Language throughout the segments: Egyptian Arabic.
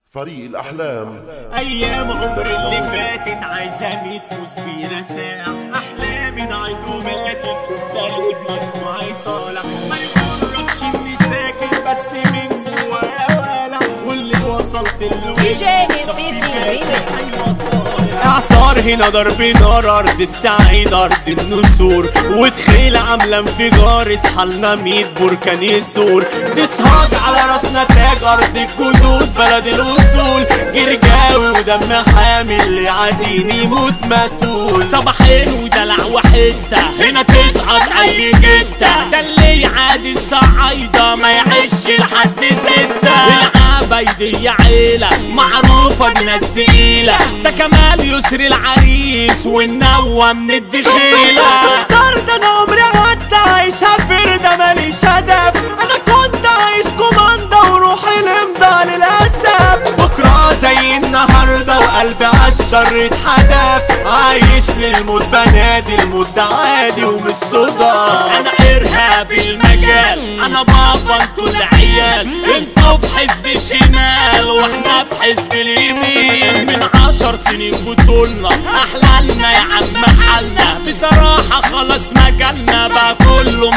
فريق الأحلام ايام عمري اللي فاتت عايزه ميت كوسبيرة ساعة احلامي ضاعت وماتت بالسالب مجموعي طالع ما يغركش اني ساكت بس من جوايا والع واللي وصلت له دي جي السيسي ريميكس. اعصار هنا ضرب نار ارض السعيد ارض النسور وتخيل عامله انفجار اصحالنا ميت بركان يسور دسهاج على راسنا تاج ارض الجدود بلد الاصول جرجاوي ودم حامل اللي عادين يموت ماتول صباحين ودلع وحتة هنا تصعد اي جتة ده اللي يعادي الصعايدة ما يعيش لحد ستة العبايدية عيلة معروفة بناس تقيلة ده كمال يسري العريس والنوى من الدخيلة فكر ده انا عمري قعدت عايشها فردة ماليش هدف انا كنت عايش كوماندا وروحي لمضى للاسف بكرة زي النهاردة وقلبي عالشر اتحدف عايش للموت بنادي الموت ده عادي ومش صدى انا ارهابي المجال انا بابا انتوا العيال انتوا في حزب الشمال واحنا في حزب اليمين من عشر سنين بطولنا احلالنا يا عم حالنا بصراحة خلاص مجالنا بقى كله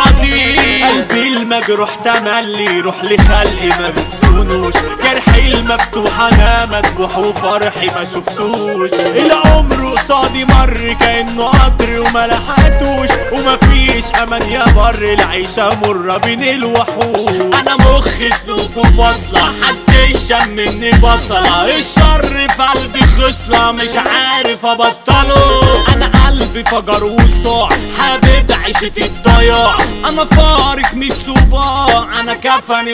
معرضين قلبي المجروح تملي روح لخلقي ما بتسونوش جرحي المفتوح انا مذبوح وفرحي ما شفتوش العمر قصادي مر كانه قطر وما لحقتوش ومفيش امان يا بر العيشه مره بين الوحوش انا مخي سلوكه فاصلة حد يشم مني بصلة الشر في قلبي خصلة مش عارف ابطله انا قلبي فجر وصاع حابب عيشة الضياع انا فارق ميت صباع انا كفني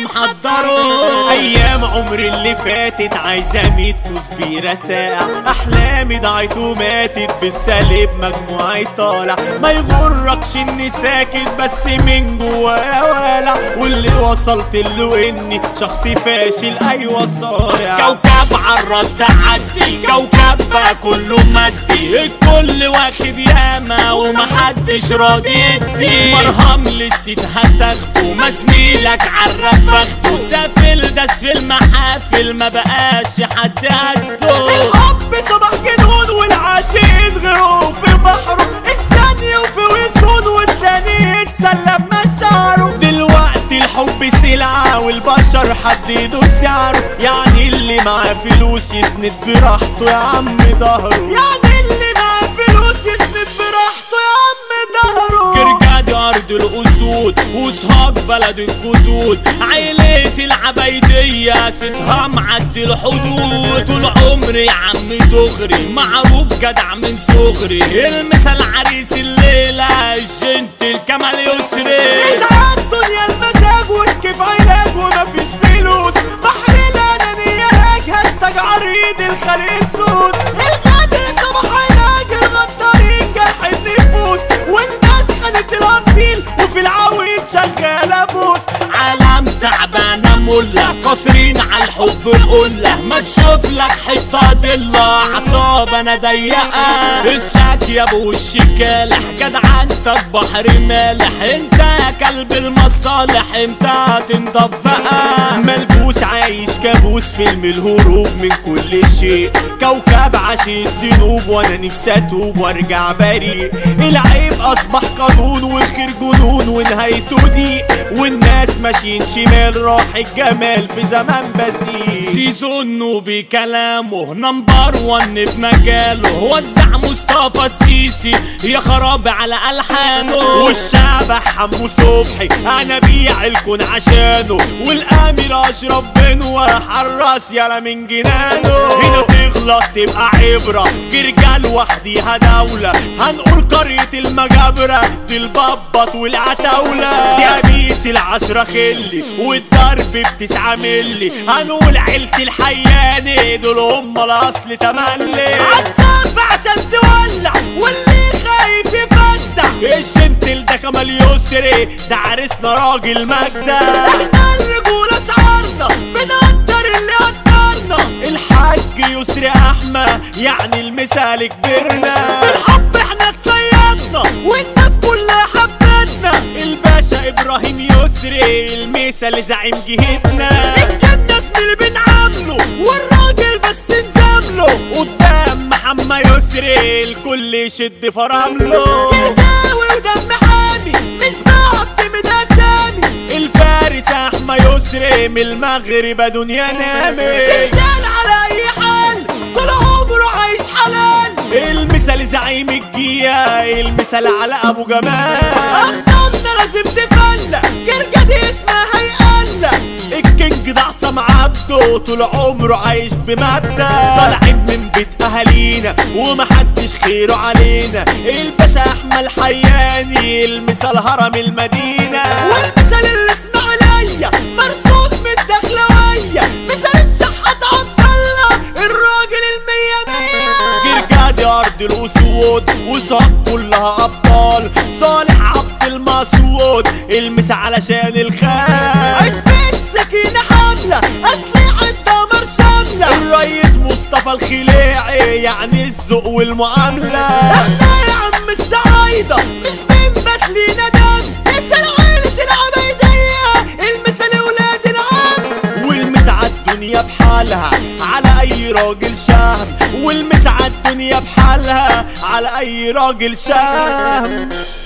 محضره ايام عمري اللي فاتت عايزه ميت كوسبيرة ساعة احلامي ضاعت وماتت بالسالب مجموعي طالع ما يغركش اني ساكت بس من جوايا والع واللي وصلت له اني شخص فاشل ايوه صايع كوكب عالرد تعدي كوكب بقى كله مادي الكل واخد ياما ومحدش راضي يدي مرهم للسيد هتاخده ما زميلك عرف اخده سافل داس في المحافل ما بقاش حد قده الحب صباح جنون والعاشقين غيره في بحره الثانية وفي وزون والتاني يتسلى بمشاعره دلوقتي الحب سلعة والبشر حددوا سعره يعني اللي معاه فلوس يسند براحته يا عم ظهره يعني اللي معاه فلوس يسند براحته يا عم ظهره كركاد ارض الاسود وصهاج بلد الجدود عيلة العبيدية ستها معدي الحدود طول عمري يا عم دغري معروف جدع من صغري المثل عريس الليلة الجنت الكمال يسري إذا الدنيا المزاج والكيف علاج ومفيش فلوس بحر الأنانية هاج هاشتاج عريض الخليج السوس الغدر صباح علاج الغدارين جرح النفوس والناس خانت الأصيل وفي العويل شغالة بوس عالم تعبانة ملة قاصرين على الحب القلة ما تشوف لك حتة ضلة عصابنا ضيقة اسلك يا ابو وش كالح جدع انت البحر مالح انت يا كلب المصالح امتى تنضف بقى ملبوس عايش كابوس فيلم الهروب من كل شيء كوكب عشان الذنوب وانا نفسي اتوب وارجع بريء العيب اصبح قانون والخير جنون ونهايته ضيق والناس ماشيين شمال راح الجمال في زمان بذيء سيزونه بكلامه نمبر ون في مجاله وزع مصطفى السيسي يا خراب على الحانه والشعب حمو صبحي انا بيع الكون عشانه والامير اشرف بنوة حراس يالا من جنانه هنا تغلط تبقى عبرة جرجا لوحديها دولة هنقول قرية المجابرة دي الببط والعتاولة دي قميص العشرة خلي والضرب بتسعة ملي هنقول عيلة الحياني دول هم الاصل تملي عالصف عشان تولع واللي خايف يفزع الجنتل ده كمال يسري ده عريسنا راجل مجدة احنا الرجولة شعارنا بنقدر اللي قدرنا الحاج يسري احمد يعني المثال كبرنا بالحب احنا اتصيدنا والناس كلها حبتنا الباشا ابراهيم يسري المثال زعيم جهتنا الجنة اسم اللي بنعامله اللي يشد فرامله كداوي ودم حامي مش بعتمد اسامي الفارس احمى يسري من المغرب دنيا نامي سندال على اي حال طول عمره عايش حلال المثال زعيم الجيا المثال على ابو جمال اخصامنا لازم تفلق جرجدي اسمها هيقلق الكينج ده عصام عبده طول عمره عايش بمادة طالعين من بيت اهالينا ومحدش خيره علينا الباشا احمد حياني المثال هرم المدينة والمثال اللي اسمع عليا مرصوص من الدخلوية مثال الشحات عبد الله الراجل المية مية جرجادي ارض الاسود وصاب كلها ابطال صالح عبد المسعود المس علشان الخال عزبة سكينة حاملة أسلحة دمر شاملة الرئيس مصطفى الخليعي يعني الذوق والمعاملة احنا يا عم السعايدة مش بنبت لينا دم مثل عيلة العبيدية المثل ولاد العم والمس على الدنيا بحالها على اي راجل شهم والمس على الدنيا بحالها على اي راجل شهم